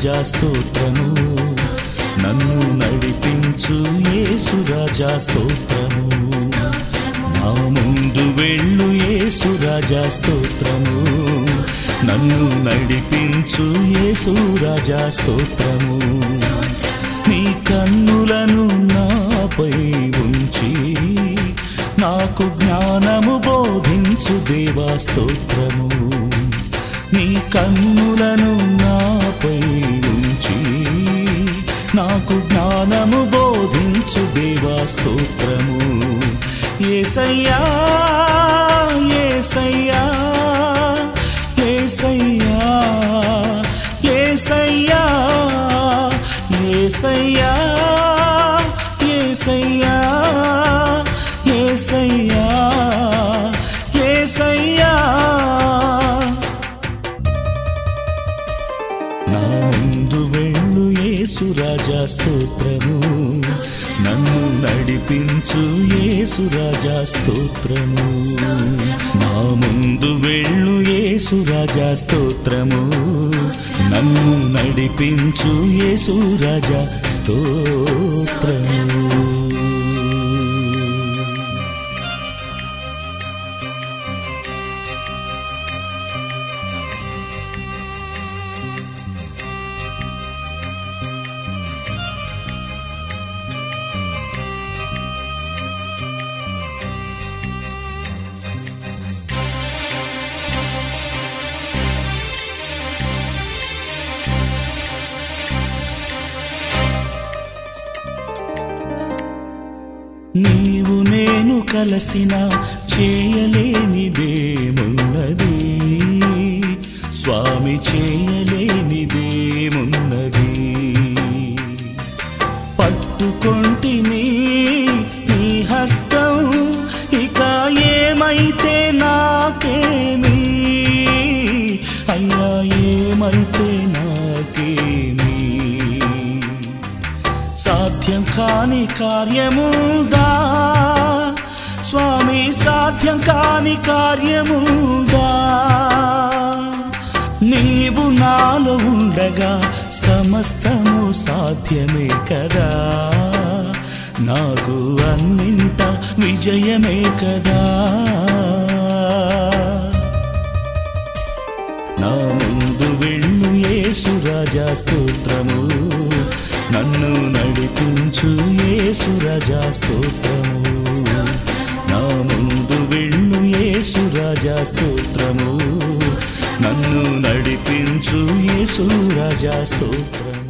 రాజా స్తోత్రము నన్ను నడిపించు యేసు రాజా స్తోత్రము నా ముందు వెళ్ళు యేసు రాజా స్తోత్రము నన్ను నడిపించు యేసు రాజా స్తోత్రము నీ కన్నులను నాపై ఉంచి నాకు జ్ఞానము బోధించు దేవా స్తోత్రము నీ కన్నులను నాపై ఉంచి నాకు జ్ఞానము బోధించు దేవా స్తోత్రము ఏసయ్యా ఏసయ్యా ఏసయ్యా ఏసయ్యా ఏసయ్యా ఏసయ్యా ఏసయ్యా ఏసయ్యా నా ముందు వెళ్ళు యేసు రాజా స్తోత్రము నన్ను నడిపించు యేసు రాజా స్తోత్రము నా ముందు వెళ్ళు యేసు రాజా స్తోత్రము నన్ను నడిపించు యేసు రాజా స్తోత్రము నీవు నేను కలసిన చేయలేనిదేమున్నది స్వామి చేయలేనిదేమున్నది పట్టుకొంటిని నీ హస్తం ఇక ఏమైతే నాకేమి అయ్యా ఏమైతే నాకేమి సాధ్యం కాని కార్యముదా స్వామి సాధ్యం కాని కార్యముదా నీవు నాలో ఉండగా సమస్తము సాధ్యమే కదా నాకు అన్నింట విజయమే కదా నా ముందు వెళ్ళు యేసు రాజా స్తోత్రము నన్ను నడిపించు యేసు రాజా స్తోత్రము నా ముందు వెళ్ళు యేసు రాజా స్తోత్రము నన్ను నడిపించు యేసు రాజా స్తోత్రము